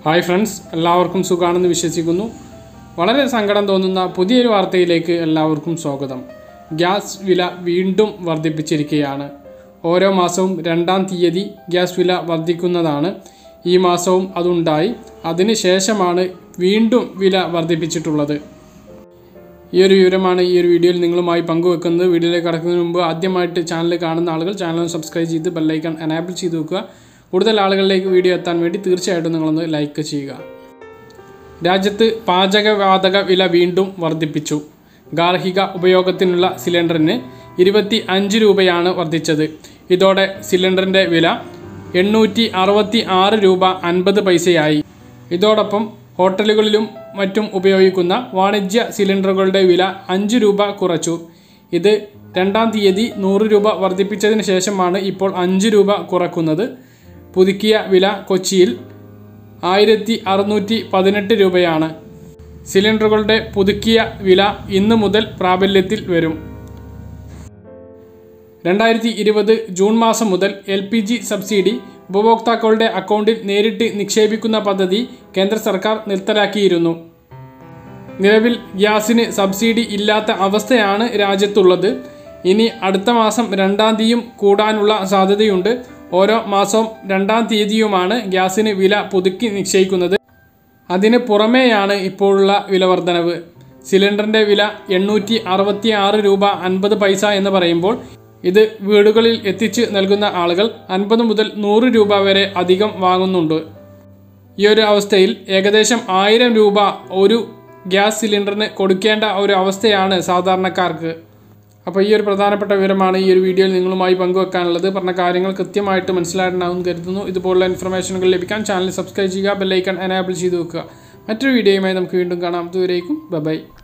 hi friends എല്ലാവർക്കും സുഖാണെന്ന് വിശ്വസിക്കുന്നു വളരെ സങ്കടം തോന്നുന്ന പുതിയൊരു വാർത്തയിലേക്ക് എല്ലാവർക്കും സ്വാഗതം ഗ്യാസ് വില വീണ്ടും വർദ്ധിപ്പിച്ചിരിക്കുകയാണ് ഓരോ മാസവും രണ്ടാം തീയതി ഗ്യാസ് വില വർദ്ധിക്കുന്നതാണ് ഈ മാസവും അതുണ്ടായി അതിന് ശേഷമാണ് വീണ്ടും വില വർദ്ധിപ്പിച്ചിട്ടുള്ളത് ഈ ഒരു വിവരമാണ് ഈ ഒരു വീഡിയോയിൽ നിങ്ങളുമായി പങ്കുവെക്കുന്നത് വീഡിയോയിലേക്ക് കടക്കുന്നതിന് മുമ്പ് ആദ്യമായിട്ട് ചാനൽ കാണുന്ന ആളുകൾ ചാനൽ സബ്സ്ക്രൈബ് ചെയ്ത് ബെല്ലൈക്കൺ എനാബിൾ ചെയ്ത് വെക്കുക കൂടുതൽ ആളുകളിലേക്ക് വീഡിയോ എത്താൻ വേണ്ടി തീർച്ചയായിട്ടും നിങ്ങളൊന്ന് ലൈക്ക് ചെയ്യുക രാജ്യത്ത് പാചകവാതക വില വീണ്ടും വർദ്ധിപ്പിച്ചു ഗാർഹിക ഉപയോഗത്തിനുള്ള സിലിണ്ടറിന് ഇരുപത്തി അഞ്ച് രൂപയാണ് വർദ്ധിച്ചത് ഇതോടെ സിലിണ്ടറിൻ്റെ വില എണ്ണൂറ്റി അറുപത്തി ആറ് രൂപ അൻപത് പൈസയായി ഇതോടൊപ്പം ഹോട്ടലുകളിലും മറ്റും ഉപയോഗിക്കുന്ന വാണിജ്യ സിലിണ്ടറുകളുടെ വില അഞ്ച് രൂപ കുറച്ചു ഇത് രണ്ടാം തീയതി നൂറ് രൂപ വർദ്ധിപ്പിച്ചതിന് ശേഷമാണ് ഇപ്പോൾ അഞ്ച് രൂപ കുറക്കുന്നത് പുതുക്കിയ വില കൊച്ചിയിൽ ആയിരത്തി അറുന്നൂറ്റി പതിനെട്ട് രൂപയാണ് സിലിണ്ടറുകളുടെ പുതുക്കിയ വില ഇന്ന് മുതൽ പ്രാബല്യത്തിൽ വരും രണ്ടായിരത്തി ഇരുപത് ജൂൺ മാസം മുതൽ എൽ പി ജി സബ്സിഡി ഉപഭോക്താക്കളുടെ അക്കൗണ്ടിൽ നേരിട്ട് നിക്ഷേപിക്കുന്ന പദ്ധതി കേന്ദ്ര സർക്കാർ നിർത്തലാക്കിയിരുന്നു നിലവിൽ ഗ്യാസിന് സബ്സിഡി ഇല്ലാത്ത അവസ്ഥയാണ് രാജ്യത്തുള്ളത് ഇനി അടുത്ത മാസം രണ്ടാം തീയതിയും കൂടാനുള്ള സാധ്യതയുണ്ട് ഓരോ മാസവും രണ്ടാം തീയതിയുമാണ് ഗ്യാസിന് വില പുതുക്കി നിശ്ചയിക്കുന്നത് അതിന് പുറമേയാണ് ഇപ്പോഴുള്ള വില വർധനവ് സിലിണ്ടറിൻ്റെ വില എണ്ണൂറ്റി അറുപത്തി ആറ് രൂപ അൻപത് പൈസ എന്ന് പറയുമ്പോൾ ഇത് വീടുകളിൽ എത്തിച്ച് നൽകുന്ന ആളുകൾ അൻപത് മുതൽ നൂറ് രൂപ വരെ അധികം വാങ്ങുന്നുണ്ട് ഈ ഒരു അവസ്ഥയിൽ ഏകദേശം ആയിരം രൂപ ഒരു ഗ്യാസ് സിലിണ്ടറിന് കൊടുക്കേണ്ട ഒരു അവസ്ഥയാണ് സാധാരണക്കാർക്ക് അപ്പോൾ ഈ ഒരു പ്രധാനപ്പെട്ട വിവരമാണ് ഈ ഒരു വീഡിയോയിൽ നിങ്ങളുമായി പങ്കുവെക്കാനുള്ളത് പറഞ്ഞ കാര്യങ്ങൾ കൃത്യമായിട്ട് മനസ്സിലായിട്ടുണ്ടാവും കരുതുന്നു ഇതുപോലുള്ള ഇൻഫർമേഷനുകൾ ലഭിക്കാൻ ചാനൽ സബ്സ്ക്രൈബ് ചെയ്യുക ബെല്ലൈക്കൺ എനാബിൾ ചെയ്ത് വെക്കുക മറ്റൊരു വീഡിയോയുമായി നമുക്ക് വീണ്ടും കാണാം ദൂരേക്കും ബൈ